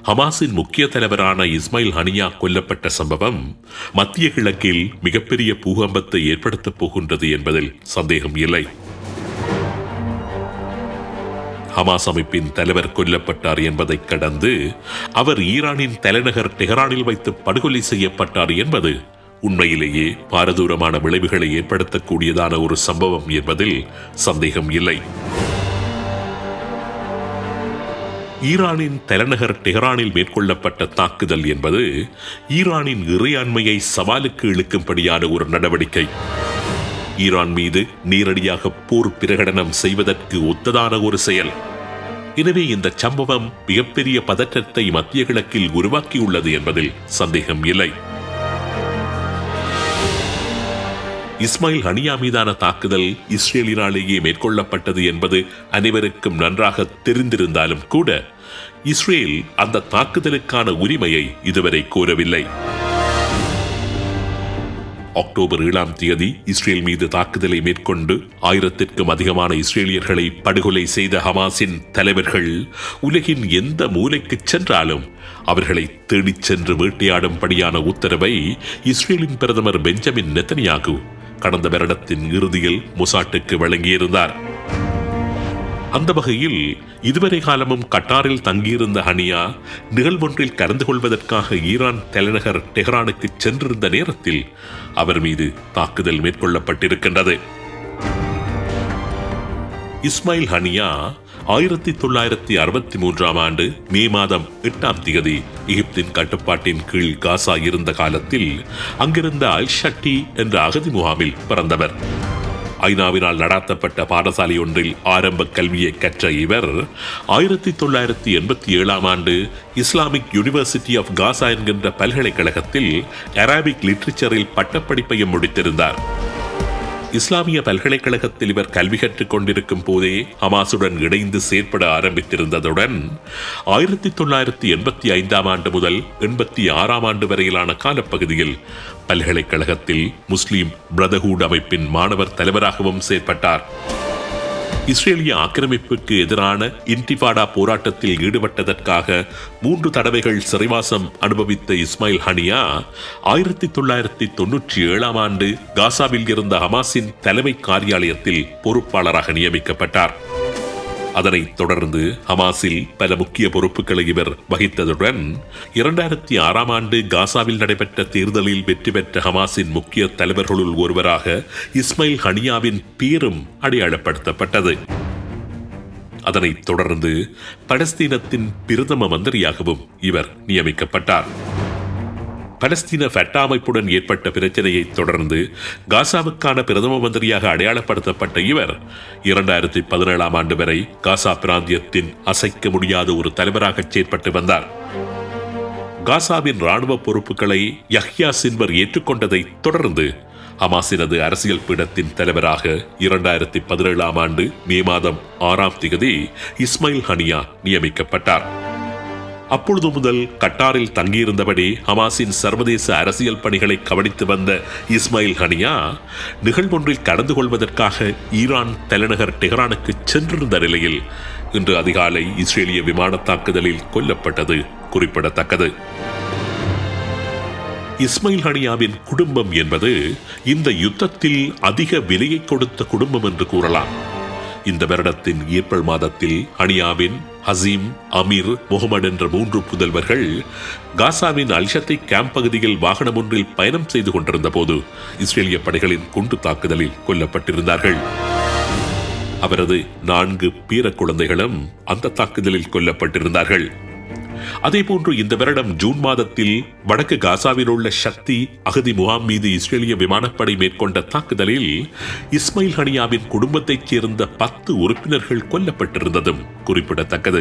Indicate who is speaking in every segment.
Speaker 1: ஹமாஸின் முக்கிய தலைவரான இஸ்மாயில் ஹனியா கொல்லப்பட்ட சம்பவம் மத்திய கிழக்கில் மிகப்பெரிய பூகம்பத்தை ஏற்படுத்தப் போகின்றது என்பதில் சந்தேகம் இல்லை ஹமாஸ் அமைப்பின் தலைவர் கொல்லப்பட்டார் என்பதை கடந்து அவர் ஈரானின் தலைநகர் டெஹரானில் வைத்து படுகொலை செய்யப்பட்டார் என்பது உண்மையிலேயே பாரதூரமான விளைவுகளை ஏற்படுத்தக்கூடியதான ஒரு சம்பவம் என்பதில் சந்தேகம் இல்லை ஈரானின் தலைநகர் டெஹரானில் மேற்கொள்ளப்பட்ட தாக்குதல் என்பது ஈரானின் இறையாண்மையை சவாலுக்கு இழுக்கும்படியான ஒரு நடவடிக்கை ஈரான் மீது நேரடியாக போர் பிரகடனம் செய்வதற்கு ஒத்ததான ஒரு செயல் எனவே இந்த சம்பவம் மிகப்பெரிய பதற்றத்தை மத்திய கிழக்கில் உருவாக்கியுள்ளது என்பதில் சந்தேகம் இல்லை இஸ்மாயில் ஹனியா மீதான தாக்குதல் இஸ்ரேலினாலேயே மேற்கொள்ளப்பட்டது என்பது அனைவருக்கும் நன்றாக தெரிந்திருந்தாலும் கூட இஸ்ரேல் அந்த தாக்குதலுக்கான உரிமையை இதுவரை கோரவில்லை அக்டோபர் ஏழாம் தேதி இஸ்ரேல் மீது தாக்குதலை மேற்கொண்டு ஆயிரத்திற்கும் அதிகமான இஸ்ரேலியர்களை படுகொலை செய்த ஹமாஸின் தலைவர்கள் உலகின் எந்த மூலைக்கு சென்றாலும் அவர்களை தேடிச் சென்று வேட்டையாடும்படியான உத்தரவை இஸ்ரேலின் பிரதமர் பெஞ்சமின் நெத்தனியாகு கடந்த வருடத்தின் இறுதியில் முசாட்டுக்கு வழங்கியிருந்தார் அந்த வகையில் இதுவரை காலமும் கட்டாரில் தங்கியிருந்த ஹனியா நிகழ்வொன்றில் கலந்து கொள்வதற்காக ஈரான் தலைநகர் டெஹ்ரானுக்கு சென்றிருந்த நேரத்தில் அவர் மீது தாக்குதல் மேற்கொள்ளப்பட்டிருக்கின்றது இஸ்மாயில் ஹனியா ஆயிரத்தி தொள்ளாயிரத்தி அறுபத்தி மூன்றாம் ஆண்டு மே மாதம் எட்டாம் தேதி எகிப்தின் கட்டுப்பாட்டின் கீழ் காசா இருந்த காலத்தில் அங்கிருந்த அல் ஷட்டி என்ற அகதி முகாமில் பிறந்தவர் ஐநாவினால் நடாத்தப்பட்ட பாடசாலை ஒன்றில் ஆரம்ப கல்வியை கற்ற இவர் ஆயிரத்தி தொள்ளாயிரத்தி எண்பத்தி ஏழாம் ஆண்டு இஸ்லாமிக் யூனிவர்சிட்டி ஆஃப் காசா என்கின்ற பல்கலைக்கழகத்தில் அராபிக் லிட்ரேச்சரில் பட்டப்படிப்பையும் முடித்திருந்தார் இஸ்லாமிய பல்கலைக்கழகத்தில் இவர் கல்வி கற்றுக் கொண்டிருக்கும் போதே ஹமாசுடன் இணைந்து செயற்பட ஆரம்பித்திருந்ததுடன் ஆயிரத்தி தொள்ளாயிரத்தி எண்பத்தி ஐந்தாம் ஆண்டு முதல் எண்பத்தி ஆறாம் ஆண்டு வரையிலான காலப்பகுதியில் பல்கலைக்கழகத்தில் முஸ்லிம் பிரதர்ஹூட் அமைப்பின் மாணவர் தலைவராகவும் செயற்பட்டார் இஸ்ரேலிய ஆக்கிரமிப்புக்கு எதிரான இன்டிஃபாடா போராட்டத்தில் ஈடுபட்டதற்காக மூன்று தடவைகள் சிறைவாசம் அனுபவித்த இஸ்மாயில் ஹனியா ஆயிரத்தி தொள்ளாயிரத்தி தொன்னூற்றி ஏழாம் ஆண்டு காசாவில் இருந்த ஹமாஸின் தலைமை காரியாலயத்தில் பொறுப்பாளராக நியமிக்கப்பட்டார் அதனைத் தொடர்ந்து ஹமாஸில் பல முக்கிய பொறுப்புகளை இவர் வகித்ததுடன் இரண்டாயிரத்தி ஆறாம் ஆண்டு காசாவில் நடைபெற்ற தேர்தலில் வெற்றி பெற்ற ஹமாஸின் முக்கிய தலைவர்களுள் ஒருவராக இஸ்மாயில் ஹனியாவின் பேரும் அடையாளப்படுத்தப்பட்டது அதனைத் தொடர்ந்து பலஸ்தீனத்தின் பிரதம மந்திரியாகவும் இவர் நியமிக்கப்பட்டார் பலஸ்தீன ஃபெட்டா அமைப்புடன் ஏற்பட்ட பிரச்சனையைத் தொடர்ந்து காசாவுக்கான பிரதம மந்திரியாக அடையாளப்படுத்தப்பட்ட இவர் இரண்டாயிரத்தி பதினேழாம் ஆண்டு வரை காசா பிராந்தியத்தின் அசைக்க முடியாத ஒரு தலைவராக செயற்பட்டு வந்தார் காசாவின் ராணுவ பொறுப்புகளை யஹ்யா சின்வர் ஏற்றுக்கொண்டதை தொடர்ந்து ஹமாஸினது அரசியல் பீடத்தின் தலைவராக இரண்டாயிரத்தி பதினேழாம் ஆண்டு மே மாதம் ஆறாம் திகதி இஸ்மாயில் ஹனியா நியமிக்கப்பட்டார் அப்பொழுது முதல் கட்டாரில் தங்கியிருந்தபடி ஹமாஸின் சர்வதேச அரசியல் பணிகளை கவனித்து வந்த இஸ்மாயில் ஹனியா நிகழ்வொன்றில் கலந்து கொள்வதற்காக ஈரான் தலைநகர் டெஹரானுக்கு சென்றிருந்த நிலையில் இன்று அதிகாலை இஸ்ரேலிய விமான தாக்குதலில் கொல்லப்பட்டது குறிப்பிடத்தக்கது இஸ்மாயில் ஹனியாவின் குடும்பம் என்பது இந்த யுத்தத்தில் அதிக விலையை கொடுத்த குடும்பம் என்று கூறலாம் இந்த வருடத்தின் ஏப்ரல் மாதத்தில் ஹனியாவின் ஹசீம் அமீர் முகமது என்ற மூன்று புதல்வர்கள் காசாவின் அல்ஷத்தை கேம்ப் பகுதியில் வாகனம் ஒன்றில் பயணம் செய்து கொண்டிருந்த போது இஸ்ரேலிய படைகளின் குண்டு தாக்குதலில் கொல்லப்பட்டிருந்தார்கள் அவரது நான்கு பேர குழந்தைகளும் அந்த தாக்குதலில் கொல்லப்பட்டிருந்தார்கள் அதேபோன்று இந்த வருடம் ஜூன் மாதத்தில் வடக்கு காசாவில் உள்ள சக்தி அகதி முகாம் மீது இஸ்ரேலிய விமானப்படை மேற்கொண்ட தாக்குதலில் இஸ்மாயில் ஹனியாவின் குடும்பத்தைச் சேர்ந்த பத்து உறுப்பினர்கள் கொல்லப்பட்டிருந்ததும் குறிப்பிடத்தக்கது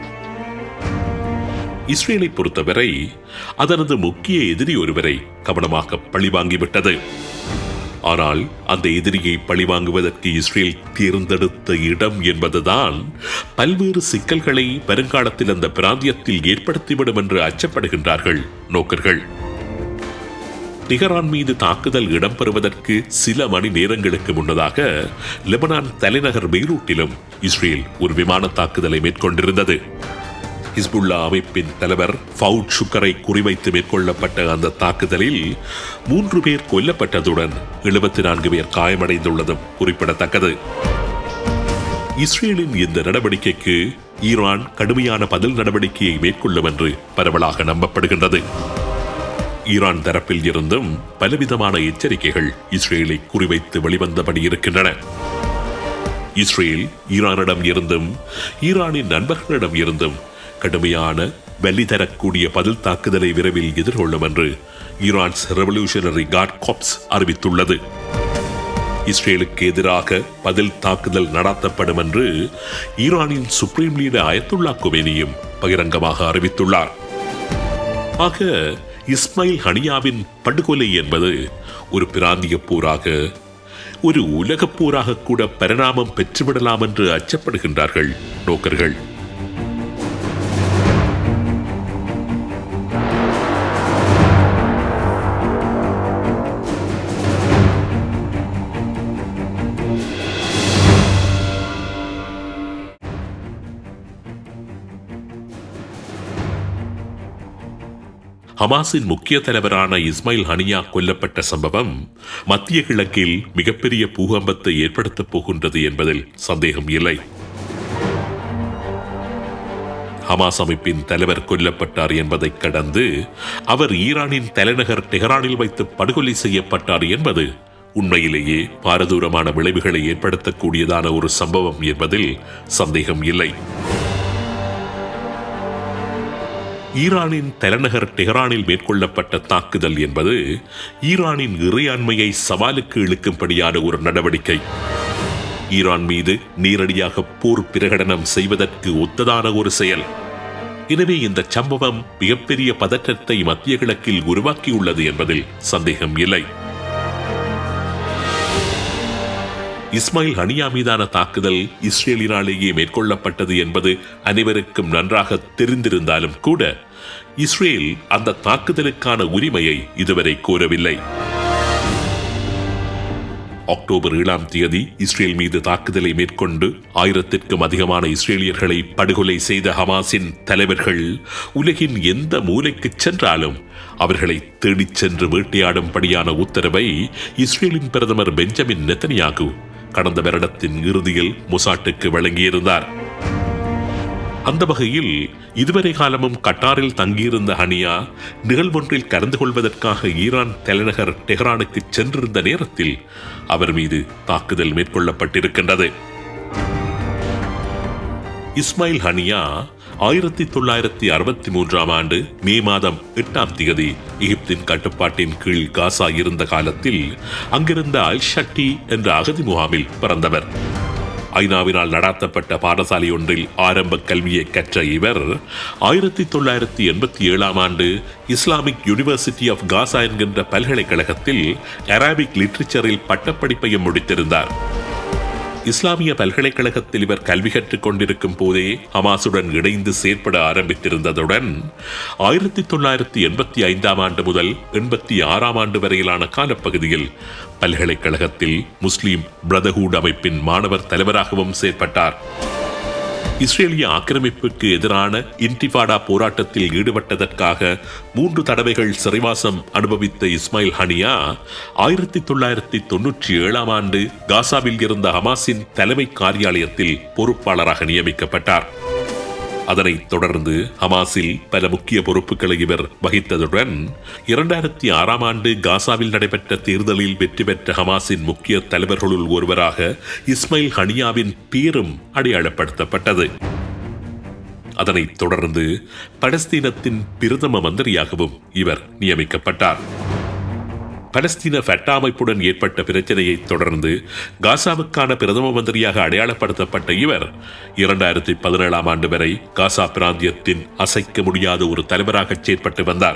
Speaker 1: இஸ்ரேலை பொறுத்தவரை அதனது முக்கிய எதிரி ஒருவரை கவனமாக பழிவாங்கிவிட்டது ஆனால் அந்த எதிரியை பழிவாங்குவதற்கு இஸ்ரேல் தேர்ந்தெடுத்த இடம் என்பதுதான் பல்வேறு சிக்கல்களை வருங்காலத்தில் அந்த பிராந்தியத்தில் ஏற்படுத்திவிடும் என்று அச்சப்படுகின்றார்கள் நோக்கர்கள் நிகரான் மீது தாக்குதல் இடம்பெறுவதற்கு சில மணி நேரங்களுக்கு முன்னதாக லெபனான் தலைநகர் பெய்ரூட்டிலும் இஸ்ரேல் ஒரு விமான தாக்குதலை மேற்கொண்டிருந்தது ஹிஸ்புல்லா அமைப்பின் தலைவர் ஃபவுட் ஷுக்கரை குறிவைத்து மேற்கொள்ளப்பட்ட அந்த தாக்குதலில் மூன்று பேர் கொல்லப்பட்டதுடன் எழுபத்தி நான்கு பேர் காயமடைந்துள்ளதும் குறிப்பிடத்தக்கது இஸ்ரேலின் இந்த நடவடிக்கைக்கு ஈரான் கடுமையான பதில் நடவடிக்கையை மேற்கொள்ளும் என்று பரவலாக நம்பப்படுகின்றது ஈரான் தரப்பில் இருந்தும் பலவிதமான எச்சரிக்கைகள் இஸ்ரேலை குறிவைத்து வெளிவந்தபடி இருக்கின்றன இஸ்ரேல் ஈரானிடம் இருந்தும் ஈரானின் நண்பர்களிடம் இருந்தும் கடுமையான வலி தரக்கூடிய பதில் தாக்குதலை விரைவில் எதிர்கொள்ளும் என்று ஈரான்ஸ் ரெவல்யூஷனரி கார்ட் காப்ஸ் அறிவித்துள்ளது இஸ்ரேலுக்கு எதிராக பதில் தாக்குதல் நடத்தப்படும் என்று ஈரானின் சுப்ரீம் லீடர் அயத்துல்லா குமேனியும் பகிரங்கமாக அறிவித்துள்ளார் ஆக இஸ்மாயில் ஹனியாவின் படுகொலை என்பது ஒரு பிராந்திய போராக ஒரு உலகப் போராக கூட பரிணாமம் பெற்றுவிடலாம் என்று அச்சப்படுகின்றார்கள் நோக்கர்கள் ஹமாஸின் முக்கிய தலைவரான இஸ்மாயில் ஹனியா கொல்லப்பட்ட சம்பவம் மத்திய கிழக்கில் மிகப்பெரிய பூகம்பத்தை ஏற்படுத்தப் போகின்றது என்பதில் சந்தேகம் இல்லை ஹமாஸ் அமைப்பின் தலைவர் கொல்லப்பட்டார் என்பதைக் கடந்து அவர் ஈரானின் தலைநகர் டெஹரானில் வைத்து படுகொலை செய்யப்பட்டார் என்பது உண்மையிலேயே பாரதூரமான விளைவுகளை ஏற்படுத்தக்கூடியதான ஒரு சம்பவம் என்பதில் சந்தேகம் இல்லை ஈரானின் தலைநகர் டெஹரானில் மேற்கொள்ளப்பட்ட தாக்குதல் என்பது ஈரானின் இறையாண்மையை சவாலுக்கு இழுக்கும்படியான ஒரு நடவடிக்கை ஈரான் மீது நேரடியாக போர் பிரகடனம் செய்வதற்கு ஒத்ததான ஒரு செயல் எனவே இந்த சம்பவம் மிகப்பெரிய பதற்றத்தை மத்திய கிழக்கில் உருவாக்கியுள்ளது என்பதில் சந்தேகம் இல்லை இஸ்மாயில் ஹனியா மீதான தாக்குதல் இஸ்ரேலினாலேயே மேற்கொள்ளப்பட்டது என்பது அனைவருக்கும் நன்றாக தெரிந்திருந்தாலும் கூட இஸ்ரேல் அந்த தாக்குதலுக்கான உரிமையை இதுவரை கோரவில்லை அக்டோபர் ஏழாம் தேதி இஸ்ரேல் மீது தாக்குதலை மேற்கொண்டு ஆயிரத்திற்கும் அதிகமான இஸ்ரேலியர்களை படுகொலை செய்த ஹமாஸின் தலைவர்கள் உலகின் எந்த மூலைக்கு சென்றாலும் அவர்களை தேடிச் சென்று வேட்டையாடும்படியான உத்தரவை இஸ்ரேலின் பிரதமர் பெஞ்சமின் நெத்தனியாகு கடந்த வருடத்தின் இறுதியில் முசாட்டுக்கு வழங்கியிருந்தார் அந்த வகையில் இதுவரை காலமும் கட்டாரில் தங்கியிருந்த ஹனியா நிகழ்வொன்றில் கலந்து கொள்வதற்காக ஈரான் தலைநகர் டெஹ்ரானுக்கு சென்றிருந்த நேரத்தில் அவர் மீது தாக்குதல் மேற்கொள்ளப்பட்டிருக்கின்றது இஸ்மாயில் ஹனியா ஆயிரத்தி தொள்ளாயிரத்தி அறுபத்தி மூன்றாம் ஆண்டு மே மாதம் எட்டாம் திகதி எகிப்தின் கட்டுப்பாட்டின் கீழ் காசா இருந்த காலத்தில் அங்கிருந்த அல் ஷட்டி என்ற அகதி முகாமில் பிறந்தவர் ஐநாவினால் நடாத்தப்பட்ட பாடசாலை ஒன்றில் ஆரம்ப கல்வியை கற்ற இவர் ஆயிரத்தி தொள்ளாயிரத்தி எண்பத்தி ஏழாம் ஆண்டு இஸ்லாமிக் யூனிவர்சிட்டி ஆஃப் காசா என்கின்ற பல்கலைக்கழகத்தில் அராபிக் லிட்ரேச்சரில் பட்டப்படிப்பையும் முடித்திருந்தார் இஸ்லாமிய பல்கலைக்கழகத்தில் இவர் கல்வி கற்றுக் கொண்டிருக்கும் போதே ஹமாசுடன் இணைந்து செயற்பட ஆரம்பித்திருந்ததுடன் ஆயிரத்தி தொள்ளாயிரத்தி எண்பத்தி ஐந்தாம் ஆண்டு முதல் எண்பத்தி ஆறாம் ஆண்டு வரையிலான காலப்பகுதியில் பல்கலைக்கழகத்தில் முஸ்லிம் பிரதர்ஹூட் அமைப்பின் மாணவர் தலைவராகவும் செயற்பட்டார் இஸ்ரேலிய ஆக்கிரமிப்புக்கு எதிரான இன்டிஃபாடா போராட்டத்தில் ஈடுபட்டதற்காக மூன்று தடவைகள் சிறைவாசம் அனுபவித்த இஸ்மாயில் ஹனியா ஆயிரத்தி தொள்ளாயிரத்தி தொன்னூற்றி ஏழாம் ஆண்டு காசாவில் இருந்த ஹமாஸின் தலைமை காரியாலயத்தில் பொறுப்பாளராக நியமிக்கப்பட்டார் அதனைத் தொடர்ந்து ஹமாஸில் பல முக்கிய பொறுப்புகளை இவர் வகித்ததுடன் இரண்டாயிரத்தி ஆறாம் ஆண்டு காசாவில் நடைபெற்ற தேர்தலில் வெற்றி பெற்ற ஹமாஸின் முக்கிய தலைவர்களுள் ஒருவராக இஸ்மாயில் ஹனியாவின் பேரும் அடையாளப்படுத்தப்பட்டது அதனைத் தொடர்ந்து பலஸ்தீனத்தின் பிரதம மந்திரியாகவும் இவர் நியமிக்கப்பட்டார் பலஸ்தீன ஃபெட்டா அமைப்புடன் ஏற்பட்ட பிரச்சனையை தொடர்ந்து காசாவுக்கான பிரதம மந்திரியாக அடையாளப்படுத்தப்பட்ட இவர் இரண்டாயிரத்தி பதினேழாம் ஆண்டு வரை காசா பிராந்தியத்தின் அசைக்க முடியாத ஒரு தலைவராக செயற்பட்டு வந்தார்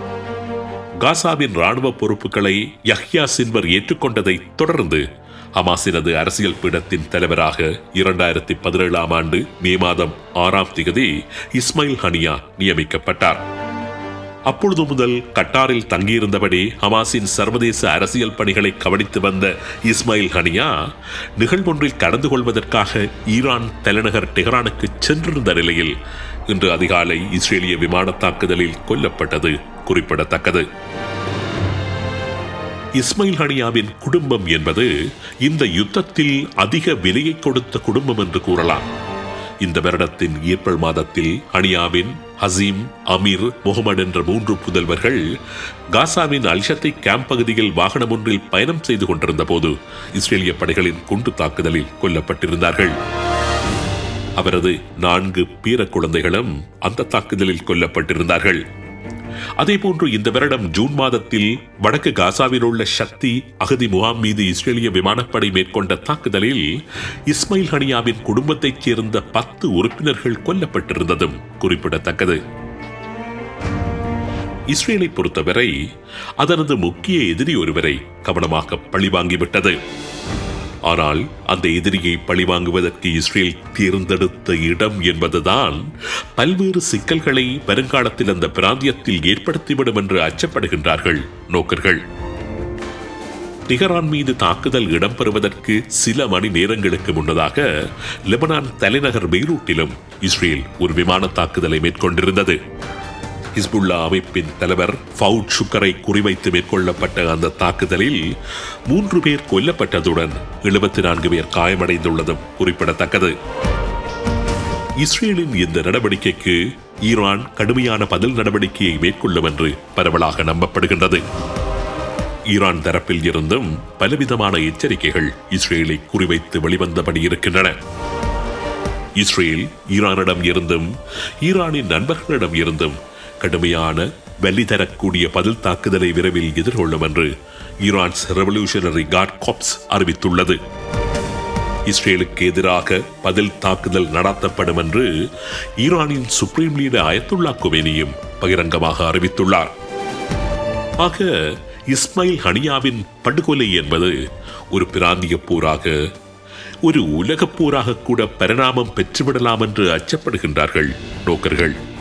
Speaker 1: காசாவின் ராணுவ பொறுப்புகளை யஹ்யா சின்வர் ஏற்றுக்கொண்டதை தொடர்ந்து ஹமாஸினது அரசியல் பீடத்தின் தலைவராக இரண்டாயிரத்தி பதினேழாம் ஆண்டு மே மாதம் ஆறாம் திகதி இஸ்மாயில் ஹனியா நியமிக்கப்பட்டார் அப்பொழுது முதல் கட்டாரில் தங்கியிருந்தபடி ஹமாஸின் சர்வதேச அரசியல் பணிகளை கவனித்து வந்த இஸ்மாயில் ஹனியா நிகழ்வொன்றில் கலந்து கொள்வதற்காக ஈரான் தலைநகர் டெஹரானுக்கு சென்றிருந்த நிலையில் இன்று அதிகாலை இஸ்ரேலிய விமான தாக்குதலில் கொல்லப்பட்டது குறிப்பிடத்தக்கது இஸ்மாயில் ஹனியாவின் குடும்பம் என்பது இந்த யுத்தத்தில் அதிக விலையை கொடுத்த குடும்பம் என்று கூறலாம் இந்த வருடத்தின் ஏப்ரல் மாதத்தில் ஹனியாவின் ஹசீம் அமீர் முகமது என்ற மூன்று புதல்வர்கள் காசாவின் அல்ஷத்தை கேம்ப் பகுதியில் வாகனம் ஒன்றில் பயணம் செய்து கொண்டிருந்த போது இஸ்ரேலிய படைகளின் குண்டு தாக்குதலில் கொல்லப்பட்டிருந்தார்கள் அவரது நான்கு பேர குழந்தைகளும் அந்த தாக்குதலில் கொல்லப்பட்டிருந்தார்கள் அதேபோன்று இந்த வருடம் ஜூன் மாதத்தில் வடக்கு காசாவில் உள்ள சக்தி அகதி முகாம் மீது இஸ்ரேலிய விமானப்படை மேற்கொண்ட தாக்குதலில் இஸ்மாயில் ஹனியாவின் குடும்பத்தைச் சேர்ந்த பத்து உறுப்பினர்கள் கொல்லப்பட்டிருந்ததும் குறிப்பிடத்தக்கது இஸ்ரேலை பொறுத்தவரை அதனது முக்கிய எதிரி ஒருவரை கவனமாக பழிவாங்கிவிட்டது ஆனால் அந்த எதிரியை பழிவாங்குவதற்கு இஸ்ரேல் தேர்ந்தெடுத்த இடம் என்பதுதான் பல்வேறு சிக்கல்களை வருங்காலத்தில் அந்த பிராந்தியத்தில் ஏற்படுத்திவிடும் என்று அச்சப்படுகின்றார்கள் நோக்கர்கள் நிகரான் மீது தாக்குதல் இடம்பெறுவதற்கு சில மணி நேரங்களுக்கு முன்னதாக லெபனான் தலைநகர் பெய்ரூட்டிலும் இஸ்ரேல் ஒரு விமான தாக்குதலை மேற்கொண்டிருந்தது ஹிஸ்புல்லா அமைப்பின் தலைவர் ஃபவுட் சுக்கரை குறிவைத்து மேற்கொள்ளப்பட்ட அந்த தாக்குதலில் மூன்று பேர் கொல்லப்பட்டதுடன் எழுபத்தி நான்கு பேர் காயமடைந்துள்ளதும் குறிப்பிடத்தக்கது இஸ்ரேலின் இந்த நடவடிக்கைக்கு ஈரான் கடுமையான பதில் நடவடிக்கையை மேற்கொள்ளும் என்று பரவலாக நம்பப்படுகின்றது ஈரான் தரப்பில் இருந்தும் பலவிதமான எச்சரிக்கைகள் இஸ்ரேலை குறிவைத்து வெளிவந்தபடி இருக்கின்றன இஸ்ரேல் ஈரானிடம் இருந்தும் ஈரானின் நண்பர்களிடம் இருந்தும் கடுமையான வலி தரக்கூடிய பதில் தாக்குதலை விரைவில் எதிர்கொள்ளும் என்று ஈரான்ஸ் ரெவல்யூஷனரி கார்ட் காப்ஸ் அறிவித்துள்ளது இஸ்ரேலுக்கு எதிராக பதில் தாக்குதல் நடத்தப்படும் என்று ஈரானின் சுப்ரீம் லீடர் அயத்துல்லா குமேனியும் பகிரங்கமாக அறிவித்துள்ளார் ஆக இஸ்மாயில் ஹனியாவின் படுகொலை என்பது ஒரு பிராந்திய போராக ஒரு உலகப் போராக கூட பரிணாமம் பெற்றுவிடலாம் என்று அச்சப்படுகின்றார்கள் நோக்கர்கள்